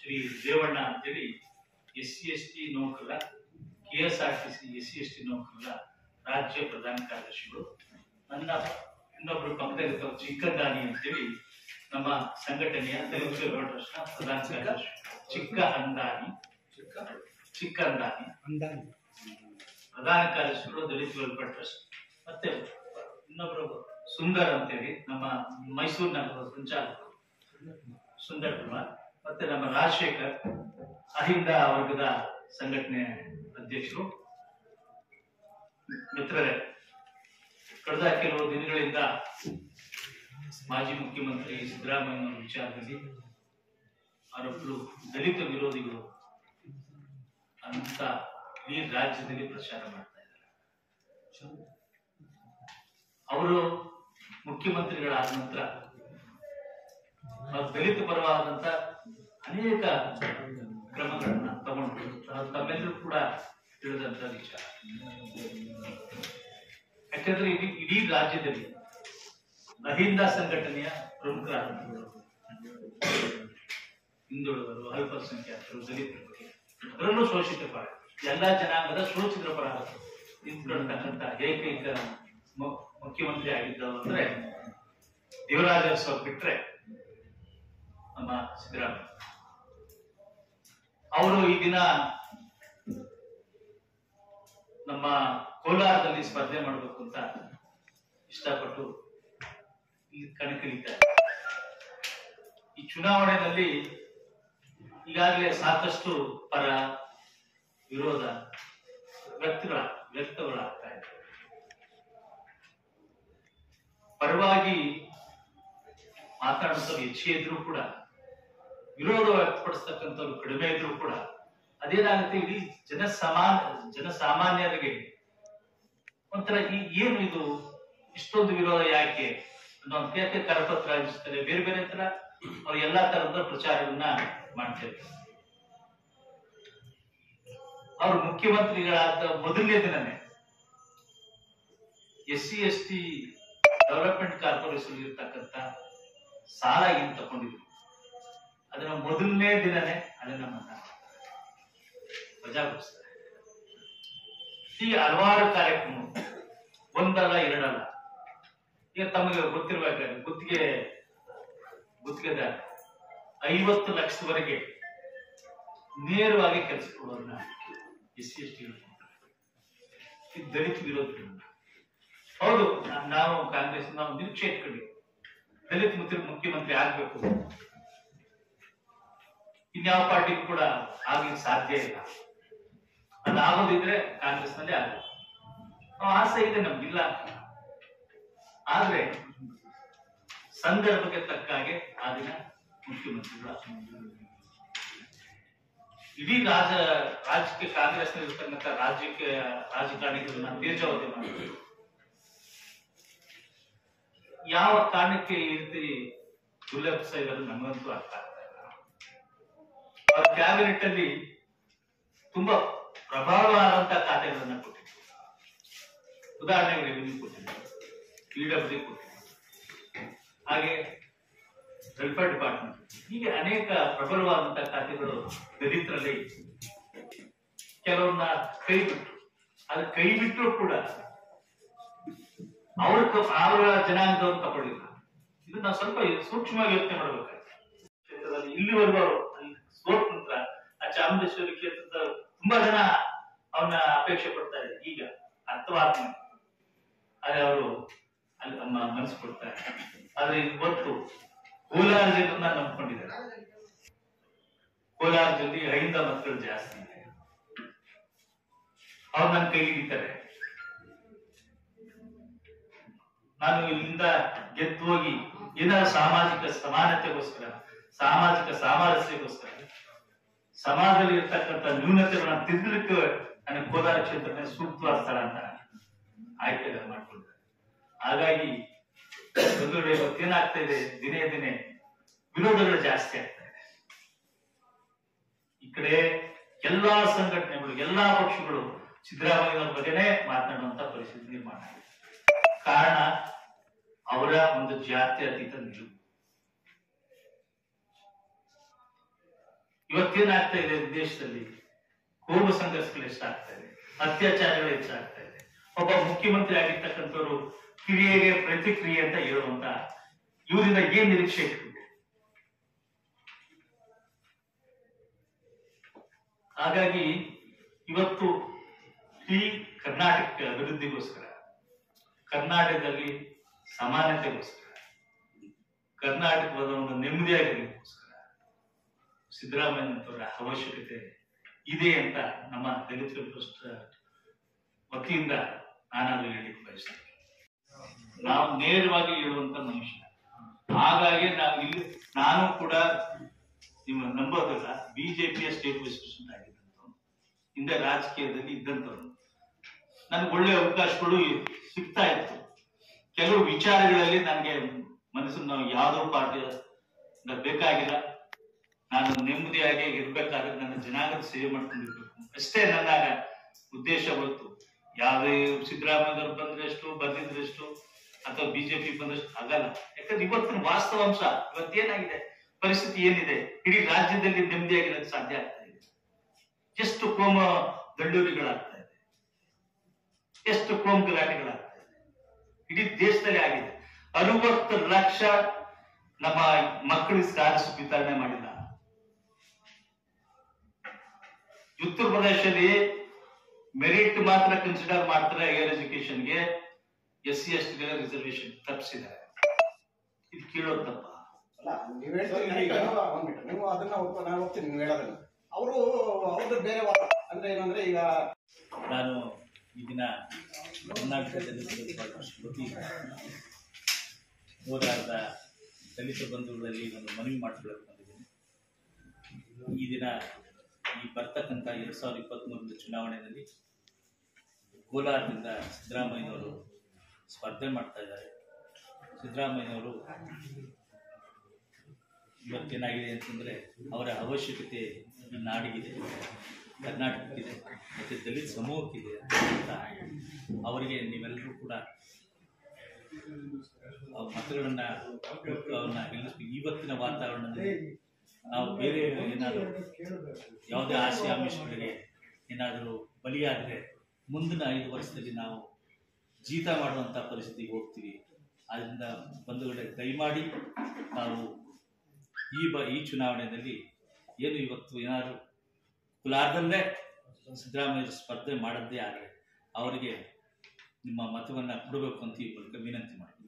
ಶ್ರೀ ದೇವಣ್ಣ ಅಂತೇಳಿ S C S T ನೌಕರರ K S R T C S C S T ನೌಕರರ ರಾಜ್ಯ ಪ್ರಧಾನ ಕಾರ್ಯದರ್ಶಿಗಳು ನನ್ನ ಇನ್ನೊಬ್ರು ಪಕ್ಕದಲ್ಲಿ ಚಿಕ್ಕಂದಾನಿ ಅಂತೇಳಿ ನಮ್ಮ ಸಂಘಟನೆಯ ದಲಿತ ವೆಲ್ಫೇರ್ ಟ್ರಸ್ಟ್ನ ಪ್ರಧಾನ ಕಾರ್ಯದರ್ಶಿ ಚಿಕ್ಕ ಅಂದಾನಿ ಚಿಕ್ಕ ಅಂದಾನಿ ಪ್ರಧಾನ ಕಾರ್ಯದರ್ಶಿಗಳು ದಲಿತ ವೆಲ್ಫೇರ್ ಟ್ರಸ್ಟ್ ಮತ್ತೆ ಇನ್ನೊಬ್ರು ಸುಂದರ್ ಅಂತೇಳಿ ನಮ್ಮ ಮೈಸೂರು ನಗರದ ಸಂಚಾಲಕರು ಸುಂದರ್ ಕುಮಾರ್ ಮತ್ತೆ ನಮ್ಮ ರಾಜಶೇಖರ್ ಅಹಿಂದ ವರ್ಗದ ಸಂಘಟನೆ ಅಧ್ಯಕ್ಷರು ಮಿತ್ರರೇ ಕಳೆದ ಕೆಲವು ದಿನಗಳಿಂದ ಮಾಜಿ ಮುಖ್ಯಮಂತ್ರಿ ಸಿದ್ದರಾಮಯ್ಯ ವಿಚಾರದಲ್ಲಿ ಅವರೊಬ್ಬರು ದಲಿತ ವಿರೋಧಿಗಳು ಅಂತ ಈ ರಾಜ್ಯದಲ್ಲಿ ಪ್ರಚಾರ ಮಾಡ್ತಾ ಇದ್ದಾರೆ ಅವರು ಮುಖ್ಯಮಂತ್ರಿಗಳಾದ ನಂತರ ಅವ್ರು ದಲಿತ ಪರವಾದಂತ ಅನೇಕ ಕ್ರಮಗಳನ್ನ ತಗೊಂಡು ಅದು ತಮ್ಮೆಲ್ಲರೂ ಕೂಡ ತಿಳಿದಂತ ವಿಚಾರ ಯಾಕಂದ್ರೆ ಇಡೀ ಇಡೀ ರಾಜ್ಯದಲ್ಲಿ ಅಹಿಂದ ಸಂಘಟನೆಯ ಪ್ರಮುಖರಾದಂಥವರು ಹಿಂದುಳಿದರು ಅಲ್ಪಸಂಖ್ಯಾತರು ದಲಿತರ ಬಗ್ಗೆ ಅದರಲ್ಲೂ ಶೋಷಿತ ಪರ ಎಲ್ಲಾ ಜನಾಂಗದ ಶೋಷಿತರ ಪರ ನಿಂತ್ಕೊಳ್ತಕ್ಕಂಥ ಏಕೈಕ ಮು- ಮುಖ್ಯಮಂತ್ರಿ ಆಗಿದ್ದವರು ಅಂದ್ರೆ ದೇವರಾಜ ಅರಸು ಅವ್ರು ಬಿಟ್ರೆ ನಮ್ಮ ಸಿದ್ದರಾಮಯ್ಯ ಅವರು ಈ ದಿನ ನಮ್ಮ ಕೋಲಾರದಲ್ಲಿ ಸ್ಪರ್ಧೆ ಮಾಡಬೇಕು ಅಂತ ಇಷ್ಟಪಟ್ಟು ಇಲ್ಲಿ ಕಣಕ್ಕಿಳಿತಾರೆ ಈ ಚುನಾವಣೆಯಲ್ಲಿ ಈಗಾಗಲೇ ಸಾಕಷ್ಟು ಪರ ವಿರೋಧ ವ್ಯಕ್ತಿಗಳ ವ್ಯಕ್ತಗಳಾಗ್ತಾ ಇದೆ ಪರವಾಗಿ ಮಾತಾಡುವಂಥವ್ರು ಹೆಚ್ಚೇ ಇದ್ರೂ ಕೂಡ ವಿರೋಧ ವ್ಯಕ್ತಪಡಿಸ್ತಕ್ಕಂಥವ್ರು ಕಡಿಮೆ ಇದ್ರೂ ಕೂಡ ಅದೇನಾಗುತ್ತೆ ಇಡೀ ಜನಸಾಮಾನ್ಯ ಜನಸಾಮಾನ್ಯರಿಗೆ ಒಂಥರ ಈ ಏನು ಇದು ಇಷ್ಟೊಂದು ವಿರೋಧ ಯಾಕೆ ಅನ್ನೋ ಯಾಕೆ ಕರಪತ್ರ ಹಂಚ್ತಾರೆ ಬೇರೆ ಬೇರೆ ತರ ಅವ್ರು ಎಲ್ಲಾ ತರದ ಪ್ರಚಾರವನ್ನ ಮಾಡ್ತಾರೆ ಅವರು ಮುಖ್ಯಮಂತ್ರಿಗಳಾದ ಮೊದಲನೇ ದಿನನೇ S C S T development corporation ಇರ್ತಕ್ಕಂಥ ಸಾಲ ಏನು ತಗೊಂಡಿದ್ರು ಅದನ್ನ ಮೊದಲನೇ ದಿನನೇ ಅದನ್ನ ಮನ್ನಾ ಮಾಡ್ತಾರೆ. ವಜಾಗೊಳಿಸ್ತಾರೆ ಈ ಹಲವಾರು ಕಾರ್ಯಕ್ರಮ ಒಂದಲ್ಲ ಎರಡಲ್ಲ ಈಗ ತಮಗೆ ಗೊತ್ತಿರ್ಬೇಕಾದ್ರೆ ಗುತ್ತಿಗೆ ಗುತ್ತಿಗೆದಾರ ಐವತ್ತು ಲಕ್ಷದವರೆಗೆ ನೇರವಾಗಿ ಕೆಲಸ ಕೊಡೋದನ್ನ ಎಸ್ ಸಿ ಎಸ್ ಟಿ ದಲಿತ ವಿರೋಧಿಗಳನ್ನ ಹೌದು ನಾ- ನಾವು ಕಾಂಗ್ರೆಸ್ ನಾವು ನಿರೀಕ್ಷೆ ಇಟ್ಕೊಂಡ್ವಿ ದಲಿತ ಮುಖ್ಯ ಮುಖ್ಯಮಂತ್ರಿ ಆಗ್ಬೇಕು ಇನ್ಯಾವ ಪಾರ್ಟಿಗೂ ಕೂಡ ಆಗ್ಲಿಕ್ಕೆ ಸಾಧ್ಯ ಇಲ್ಲ ಅದು ಆಗೋದಿದ್ರೆ ಕಾಂಗ್ರೆಸ್ ನಲ್ಲಿ ಆಗಬೇಕು ನಾವು ಆಸೆ ಇದೆ ನಮ್ಗಿಲ್ಲ ಅಂತ. ಆದ್ರೆ ಸಂದರ್ಭಕ್ಕೆ ತಕ್ಕ ಹಾಗೆ ಆ ದಿನ ಮುಖ್ಯಮಂತ್ರಿಗಳು ಇಡೀ ರಾಜ ರಾಜ್ಯಕ್ಕೆ ಕಾಂಗ್ರೆಸ್ ಇರ್ತಕ್ಕಂಥ ರಾಜ್ಯಕ್ಕೆ ರಾಜಕಾರಣಿಗಳನ್ನ ತೇಜಾವಧಿ ಮಾಡಿದ್ರು ಯಾವ ಕಾರಣಕ್ಕೆ ಈ ರೀತಿ ದುರ್ಲಭ್ಸ ಇರೋದು ನಮಗಂತೂ ಅರ್ಥ ಆಗ್ತಾ ಇಲ್ಲ ಅವ್ರ ಕ್ಯಾಬಿನೆಟ್ ಅಲ್ಲಿ ತುಂಬಾ ಪ್ರಭಾವವಾದಂತ ಖಾತೆಗಳನ್ನ ಕೊಟ್ಟಿದ್ರು ಉದಾಹರಣೆಗೆ ರೆವಿನ್ಯೂ ಕೊಟ್ಟಿದ್ರು ಪಿಡಬ್ಲ್ಯೂ ಕೊಟ್ಟಿದ್ರು ಹಾಗೆ ವೆಲ್ಫೇರ್ ಡಿಪಾರ್ಟ್ಮೆಂಟ್ ಹೀಗೆ ಅನೇಕ ಪ್ರಬಲವಾದಂತಹ ಖಾತೆಗಳು ದಲಿತರಲ್ಲಿ ಕೆಲವನ್ನ ಕೈ ಬಿಟ್ರು ಅದು ಕೈ ಬಿಟ್ಟರು ಕೂಡ ಅವ್ರ ಕ- ಅವರ ಜನಾಂಗದವ್ರು ತಗೊಳ್ಳಿಲ್ಲ ಇದು ನಾವು ಸ್ವಲ್ಪ ಸೂಕ್ಷ್ಮವಾಗಿ ಯೋಚನೆ ಮಾಡ್ಬೇಕಾಗುತ್ತೆ ಕ್ಷೇತ್ರದಲ್ಲಿ ಇಲ್ಲಿವರೆಗೂ ಅವರು ಅಲ್ಲಿ ಸೋತ್ ನಂತರ ಆ ಚಾಮುಂಡೇಶ್ವರಿ ಕ್ಷೇತ್ರದ ತುಂಬಾ ಜನ ಅವನ್ನ ಅಪೇಕ್ಷೆ ಪಡ್ತಾ ಇದ್ದಾರೆ ಈಗ ಅರ್ಥವಾದ ಮೇಲೆ. ಆದ್ರೆ ಅವರು ಅಲ್ಲಿ ತಮ್ಮ ಮನಸ್ಸು ಕೊಡ್ತಾರೆ ಆದ್ರೆ ಇವತ್ತು ಕೋಲಾರ ಜಿಲ್ಲೆನ ನಂಬ್ಕೊಂಡಿದ್ದಾರೆ ಕೋಲಾರದಲ್ಲಿ ಐದ ಮಕ್ಕಳು ಜಾಸ್ತಿ ಇದೆ ಅವ್ರು ನನ್ನ ಕೈ ಹಿಡಿತಾರೆ ನಾನು ಇಲ್ಲಿಂದ ಗೆದ್ದು ಹೋಗಿ ಏನಾದ್ರು ಸಾಮಾಜಿಕ ಸಮಾನತೆಗೋಸ್ಕರ ಸಾಮಾಜಿಕ ಸಾಮರಸ್ಯಕ್ಕೋಸ್ಕರ ಸಮಾಜದಲ್ಲಿ ಇರ್ತಕ್ಕಂಥ ನ್ಯೂನತೆಗಳನ್ನ ತಿದ್ದಲಿಕ್ಕೆ ನನಗೆ ಕೋಲಾರ ಕ್ಷೇತ್ರನೇ ಸೂಕ್ತವಾದ ಸ್ಥಳ ಅಂತ ಆಯ್ಕೆ ಮಾಡ್ಕೊಂಡಿದ್ದಾರೆ ಹಾಗಾಗಿ ಬಂಧುಗಳೇ ಇವತ್ತೇನಾಗ್ತಾ ಇದೆ ದಿನೇ ದಿನೇ ವಿರೋಧಗಳು ಜಾಸ್ತಿ ಆಗ್ತಾ ಇದೆ ಈ ಕಡೆ ಎಲ್ಲಾ ಸಂಘಟನೆಗಳು ಎಲ್ಲಾ ಪಕ್ಷಗಳು ಸಿದ್ದರಾಮಯ್ಯನವ್ರ ಬಗ್ಗೆನೇ ಮಾತನಾಡುವಂತ ಪರಿಸ್ಥಿತಿ ನಿರ್ಮಾಣ ಆಗಿದೆ ಕಾರಣ ಅವರ ಒಂದು ಜಾತ್ಯತೀತ ನಿಲುವು ಇವತ್ತೇನಾಗ್ತಾ ಇದೆ ದೇಶದಲ್ಲಿ ಕೋಮು ಸಂಘರ್ಷಗಳು ಎಷ್ಟಾಗ್ತಾ ಇದೆ ಅತ್ಯಾಚಾರಗಳು ಹೆಚ್ಚಾಗ್ತಾ ಇದೆ ಒಬ್ಬ ಮುಖ್ಯಮಂತ್ರಿ ಆಗಿರ್ತಕ್ಕಂಥವ್ರು ಕ್ರಿಯೆಗೆ ಪ್ರತಿಕ್ರಿಯೆ ಅಂತ ಹೇಳುವಂತ ಇವರಿಂದ ಏನ್ ನಿರೀಕ್ಷೆ ಇಟ್ಕೊಂಡು ಹಾಗಾಗಿ ಇವತ್ತು ಈ ಕರ್ನಾಟಕ ಅಭಿವೃದ್ಧಿಗೋಸ್ಕರ ಕರ್ನಾಟಕದಲ್ಲಿ ಸಮಾನತೆಗೋಸ್ಕರ ಕರ್ನಾಟಕದ ಒಂದು ನೆಮ್ಮದಿಯಾಗಿರ್ಲಿಕ್ಕೋಸ್ಕರ ಸಿದ್ದರಾಮಯ್ಯನವರ ಅವಶ್ಯಕತೆ ಇದೆ ಅಂತ ನಮ್ಮ ದಲಿತ ಟ್ರಸ್ಟ್ ವತಿಯಿಂದ ನಾನಾದ್ರೂ ಹೇಳಿಕ್ಕೆ ಬಯಸ್ತೇನೆ ನಾವು ನೇರವಾಗಿ ಹೇಳುವಂತ ಮನುಷ್ಯ ಹಾಗಾಗಿ ನಾವು ಇಲ್ಲಿ ನಾನು ಕೂಡ ನಿಮ್ಮ ನಂಬೋದಲ್ಲ ಬಿಜೆಪಿಯ ಸ್ಟೇಟ್ ವೈಸ್ ಪ್ರೆಸಿಡೆಂಟ್ ಆಗಿದ್ದಂಥವ್ನು ಹಿಂದೆ ರಾಜಕೀಯದಲ್ಲಿ ಇದ್ದಂಥವ್ನು ನನಗೆ ಒಳ್ಳೆ ಅವಕಾಶಗಳು ಸಿಗ್ತಾ ಇತ್ತು ಕೆಲವು ವಿಚಾರಗಳಲ್ಲಿ ನನಗೆ ಮನಸ್ಸನ್ನು ನಾವು ಯಾವುದೋ ಪಾರ್ಟಿ ಬೇಕಾಗಿಲ್ಲ ನಾನು ನೆಮ್ಮದಿಯಾಗಿ ಇರ್ಬೇಕಾದ್ರೆ ನನ್ನ ಜನಾಂಗದ ಸೇವೆ ಮಾಡ್ಕೊಂಡಿರ್ಬೇಕು ಅಷ್ಟೇ ನನ್ನ ಉದ್ದೇಶ ಹೊರತು ಯಾವುದೇ ಸಿದ್ದರಾಮಯ್ಯವ್ರು ಬಂದ್ರೆಷ್ಟು ಬಂದಿದ್ರೆಷ್ಟು ಅಥವಾ ಬಿಜೆಪಿ ಬಂದಷ್ಟು ಆಗಲ್ಲ ಯಾಕಂದ್ರೆ ಇವತ್ತಿನ ವಾಸ್ತವಾಂಶ ಇವತ್ತೇನಾಗಿದೆ ಪರಿಸ್ಥಿತಿ ಏನಿದೆ ಇಡೀ ರಾಜ್ಯದಲ್ಲಿ ನೆಮ್ಮದಿಯಾಗಿರೋದು ಸಾಧ್ಯ ಆಗ್ತಾ ಇದೆ ಎಷ್ಟು ಕೋಮ ದಂಡೂರಿಗಳಾಗ್ತಾ ಇದೆ ಎಷ್ಟು ಕೋಮ ಗಲಾಟೆಗಳಾಗ್ತಾ ಇದೆ ಇಡೀ ದೇಶದಲ್ಲಿ ಆಗಿದೆ ಅರವತ್ತು ಲಕ್ಷ ನಮ್ಮ ಮಕ್ಕಳಿಗೆ ಸ್ಕಾಲರ್ಶಿಪ್ ವಿತರಣೆ ಮಾಡಿಲ್ಲ ಉತ್ತರ ಪ್ರದೇಶದಲ್ಲಿ ಮೆರಿಟ್ ಮಾತ್ರ ಕನ್ಸಿಡರ್ ಮಾಡ್ತಾರೆ ಹೈಯರ್ ಎಜುಕೇಶನ್ಗೆ ಎಸ್ ಸಿ ಎಸ್ ಟಿಗಳ ರಿಸರ್ವೇಶನ್ ತಪ್ಪಿಸಿದ್ದಾರೆ ಇದು ಕೇಳೋದು ತಪ್ಪ ಅಲ್ಲ ನೀವು ಹೇಳ್ತೀರಿ ಈಗ ಒಂದ್ ಮಿನಿಟ್ ನೀವು ಅದನ್ನ ಒಪ್ಪ ನಾನು ಒಪ್ತೀನಿ ನೀವು ಹೇಳೋದನ್ನ ಅವರು ಅವ್ರದ್ದು ಬೇರೆ ವಾದ ಅಂದ್ರೆ ಏನಂದ್ರೆ ಈಗ ನಾನು ಈ ದಿನ ಕರ್ನಾಟಕ ದಲಿತ ವತಿಯಿಂದ ಹೋರಾಟದ ದಲಿತ ಬಂಧುಗಳಲ್ಲಿ ಒಂದು ಮನವಿ ಮಾಡಿಕೊಳ್ಳಕ್ಕೆ ಬಂದಿದ್ದೀನಿ ಈ ದಿನ ಈ ಬರ್ತಕ್ಕಂಥ ಎರಡು ಸಾವಿರದ ಇಪ್ಪತ್ತ್ಮೂರರ ಚುನಾವಣೆಯಲ್ಲಿ ಕೋಲಾರದಿಂದ ಸಿದ್ದರಾಮಯ್ಯನವರು ಸ್ಪರ್ಧೆ ಮಾಡ್ತಾ ಇದ್ದಾರೆ ಸಿದ್ದರಾಮಯ್ಯನವರು ಇವತ್ತೇನಾಗಿದೆ ಅಂತಂದರೆ ಅವರ ಅವಶ್ಯಕತೆ ಈ ನಾಡಿಗಿದೆ ಕರ್ನಾಟಕಕ್ಕಿದೆ ಮತ್ತು ದಲಿತ ಸಮೂಹಕ್ಕಿದೆ ಅಂತ ಅವರಿಗೆ ನೀವೆಲ್ಲರೂ ಕೂಡ ಆ ಮತಗಳನ್ನ ಕೊಟ್ಟು ಅವ್ರನ್ನ ಗೆಲ್ಲಿಸ್ಬೇಕು ಇವತ್ತಿನ ವಾತಾವರಣದಲ್ಲಿ ನಾವು ಬೇರೆ ಏನಾದರೂ ಯಾವುದೇ ಆಸೆ ಆಮಿಷಗಳಿಗೆ ಏನಾದರೂ ಬಲಿಯಾದರೆ ಮುಂದಿನ ಐದು ವರ್ಷದಲ್ಲಿ ನಾವು ಜೀತ ಮಾಡುವಂಥ ಪರಿಸ್ಥಿತಿಗೆ ಹೋಗ್ತೀವಿ ಆದ್ದರಿಂದ ಬಂಧುಗಳೇ ದಯಮಾಡಿ ನಾವು ಈ ಬ ಈ ಚುನಾವಣೆಯಲ್ಲಿ ಏನು ಇವತ್ತು ಏನಾದರೂ ಕುಲಾರದಲ್ಲೇ ಸಿದ್ದರಾಮಯ್ಯ ಸ್ಪರ್ಧೆ ಮಾಡದ್ದೇ ಆದರೆ ಅವರಿಗೆ ನಿಮ್ಮ ಮತವನ್ನು ಕೊಡಬೇಕು ಅಂತ ಈ ಮೂಲಕ ವಿನಂತಿ ಮಾಡ್ತೀನಿ